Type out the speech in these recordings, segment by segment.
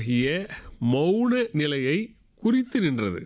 ஆகிய மௌன நிலையை குறித்து நின்றது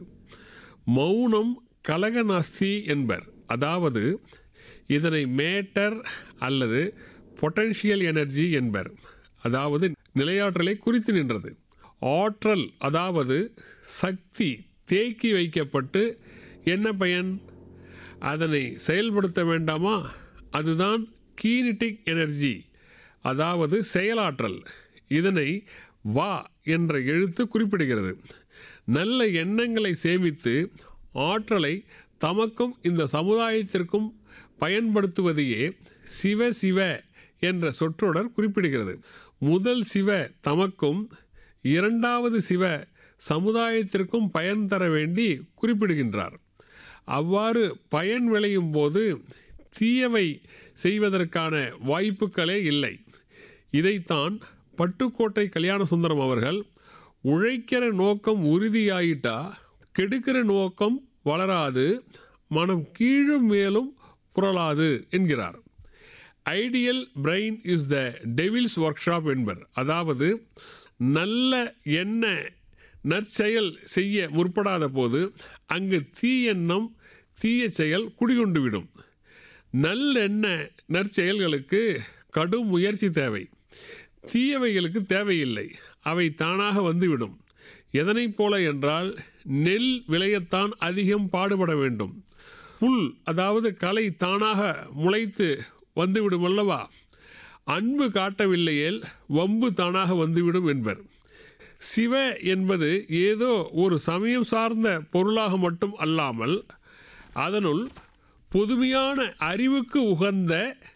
மௌனம் கலகநாஸ்தி என்பர் அதாவது இதனை மேட்டர் அல்லது பொட்டன்ஷியல் எனர்ஜி என்பர் அதாவது நிலையாற்றலை குறித்து நின்றது ஆற்றல் அதாவது சக்தி தேக்கி வைக்கப்பட்டு என்ன பயன் அதனை செயல்படுத்த வேண்டாமா அதுதான் கீனிட்டிக் எனர்ஜி அதாவது செயலாற்றல் இதனை வா என்ற எழுத்து குறிப்பிடுகிறது நல்ல எண்ணங்களை சேமித்து ஆற்றலை தமக்கும் இந்த சமுதாயத்திற்கும் பயன்படுத்துவதையே சிவ சிவ என்ற சொற்றொடர் குறிப்பிடுகிறது முதல் சிவ தமக்கும் இரண்டாவது சிவ சமுதாயத்திற்கும் பயன் தர வேண்டி குறிப்பிடுகின்றார் அவ்வாறு பயன் விளையும் போது தீயவை செய்வதற்கான வாய்ப்புகளே இல்லை இதைத்தான் பட்டுக்கோட்டை கல்யாண சுந்தரம் அவர்கள் உழைக்கிற நோக்கம் உறுதியாயிட்டா கெடுக்கிற நோக்கம் வளராது மனம் கீழும் மேலும் புரளாது என்கிறார் idle brain is the devil's workshop என்பர் அதாவது நல்ல எண்ண நற்செயல் செய்ய முற்படாத போது அங்கு தீயெண்ணம் தீய செயல் குடிகொண்டுவிடும் நல்லெண்ண நற்செயல்களுக்கு கடும் முயற்சி தேவை தீயவைகளுக்கு தேவையில்லை அவை தானாக வந்துவிடும் எதனைப் போல என்றால் நெல் விளையத்தான் அதிகம் பாடுபட வேண்டும் புல் அதாவது களை தானாக முளைத்து வந்துவிடும் அல்லவா அன்பு காட்டவில்லையேல் வம்பு தானாக வந்துவிடும் என்பர் சிவ என்பது ஏதோ ஒரு சமயம் சார்ந்த பொருளாக மட்டும் அல்லாமல் அதனுள் புதுமையான அறிவுக்கு உகந்த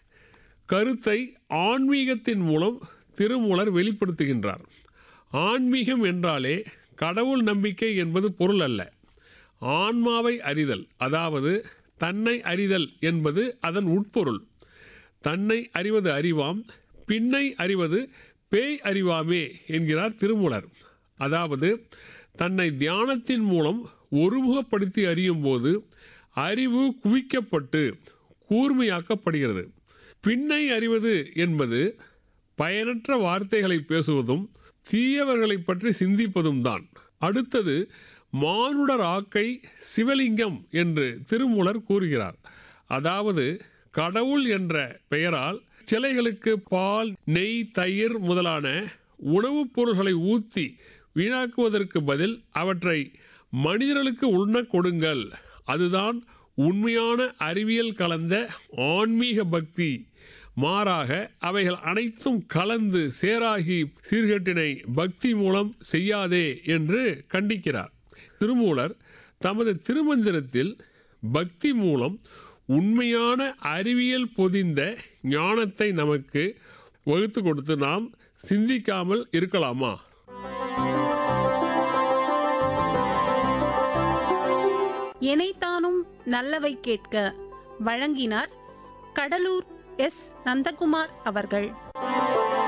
கருத்தை ஆன்மீகத்தின் மூலம் திருமூலர் வெளிப்படுத்துகின்றார் ஆன்மீகம் என்றாலே கடவுள் நம்பிக்கை என்பது பொருள் அல்ல ஆன்மாவை அறிதல் அதாவது தன்னை அறிதல் என்பது அதன் உட்பொருள் தன்னை அறிவது அறிவாம் பின்னை அறிவது பேய் அறிவாமே என்கிறார் திருமூலர் அதாவது தன்னை தியானத்தின் மூலம் ஒருமுகப்படுத்தி அறியும் போது அறிவு குவிக்கப்பட்டு கூர்மையாக்கப்படுகிறது பின்னை அறிவது என்பது பயனற்ற வார்த்தைகளை பேசுவதும் தீயவர்களை பற்றி சிந்திப்பதும் தான் அடுத்தது மானுடர் ஆக்கை சிவலிங்கம் என்று திருமூலர் கூறுகிறார் அதாவது கடவுள் என்ற பெயரால் சிலைகளுக்கு பால் நெய் தயிர் முதலான உணவுப் பொருள்களை ஊற்றி வீணாக்குவதற்கு பதில் அவற்றை மனிதர்களுக்கு உண்ணக் கொடுங்கள் அதுதான் உண்மையான அறிவியல் கலந்த ஆன்மீக பக்தி மாறாக அவைகள் அனைத்தும் கலந்து சேராகி சீர்கேட்டினை பக்தி மூலம் செய்யாதே என்று கண்டிக்கிறார் திருமூலர் தமது திருமந்திரத்தில் பக்தி மூலம் உண்மையான அறிவியல் பொதிந்த ஞானத்தை நமக்கு வகுத்து கொடுத்து நாம் சிந்திக்காமல் இருக்கலாமா எனைத்தானும் நல்லவை கேட்க வழங்கினார் கடலூர் எஸ் நந்தகுமார் அவர்கள்